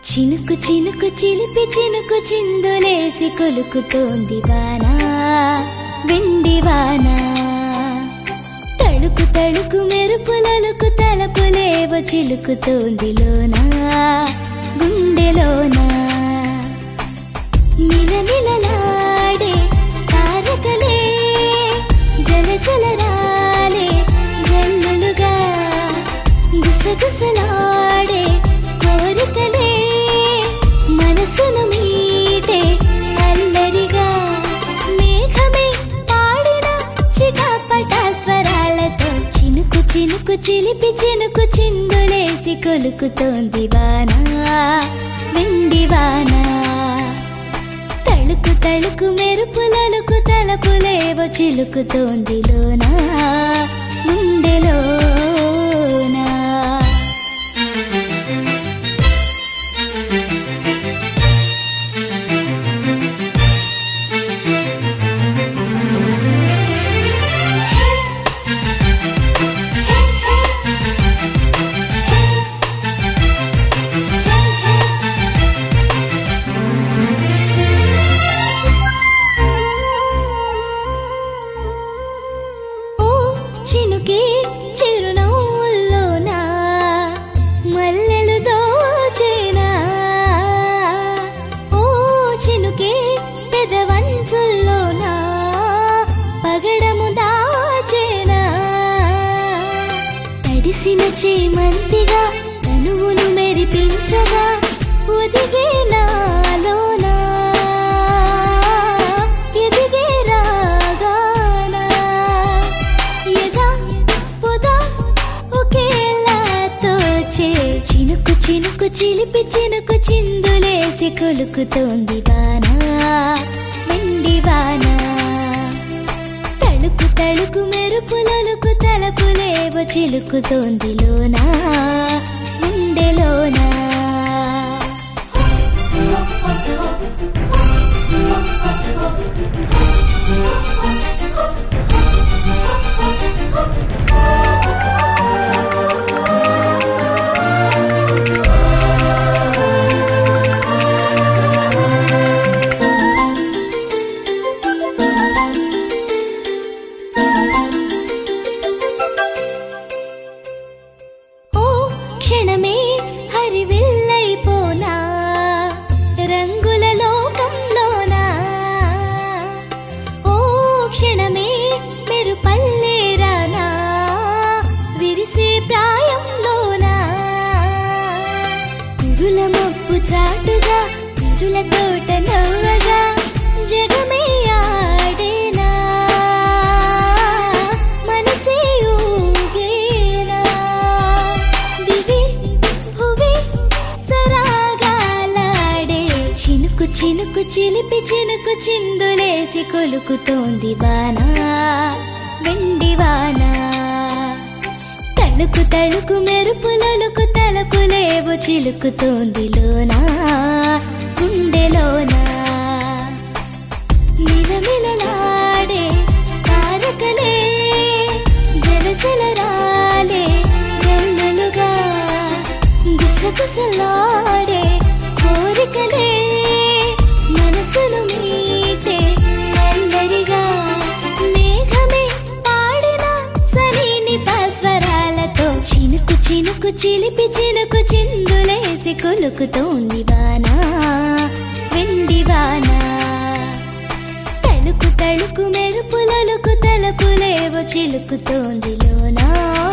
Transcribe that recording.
చినుకు చినుకు చిలిపి చినుకు చిందులేసి కొలుకుతోంది వాన వెండి వాన తడుకు తడుకు మెరుపులలకు తలపులేవో చిలుకుతోంది లోనా గుండెలోనా నిలనిలలాడే తారకలే జల జలరాలే జల్లులుగా గుసగుసలాడే కోరికలే మనసును మీటే అల్లరిగా మేఘమే పాడిన చిటపట స్వరాలతో చినుకు చినుకు చిలిపి చినుకు చిందులేసి కొలుకుతోంది వాన వెండి వాన తళుకు తళుకు మెరుపులలకు తలపులేవో చిలుకుతోంది లోనా గుండెలోనా ఓ చినుకే చిరునవ్వుల్లోనా మల్లెలు దోచేనా ఓ చినుకే పెదవంచుల్లోనా పగడము దాచేనా తడిసిన చేమంతిగా తనువును మెరిపించగా ఒదిగే నాలోనా ఎదిగే రాగానా ఎదా పొదా ఒకేలా తోచే చినుకు చినుకు చిలిపి చినుకు చిందులేసి కొలుకుతోంది వాన వెండి వాన తళుకు తళుకు మెరుపులలకు తలపులేవో చిలుకుతోంది లోనా గుండెలోనా ఓ క్షణమే హరివిల్లైపోనా రంగుల లోకంలోనా ఓ క్షణమే మెరుపల్లేరానా విరిసే ప్రాయంలోనా కురుల మబ్బు చాటుగా కురుల తోట నవ్వగా జగమే ఆడేనా మనసే ఊగేనా దివి భువి సరాగాలాడే చినుకు చినుకు చిలిపి చినుకు చిందులేసి కొలుకుతోంది వాన వెండి వాన తణుకు తణుకు మెరుపులలకు తలపులేవో చిలుకుతోంది లోనా గుండెలోనా నిలమిలలాడే తారకలే జల జలరాలే జల్లులుగా గుసగుసలాడే కోరికలే మనసును మీటే అల్లరిగా మేఘమే పాడిన సరిని స్వరాలతో చినుకు చినుకు చిలిపి చినుకు చిందులేసి కొలుకుతోంది వాన వెండి వాన తళుకు తళుకు మెరుపులలకు తలపులేవో చిలుకుతోంది లోనా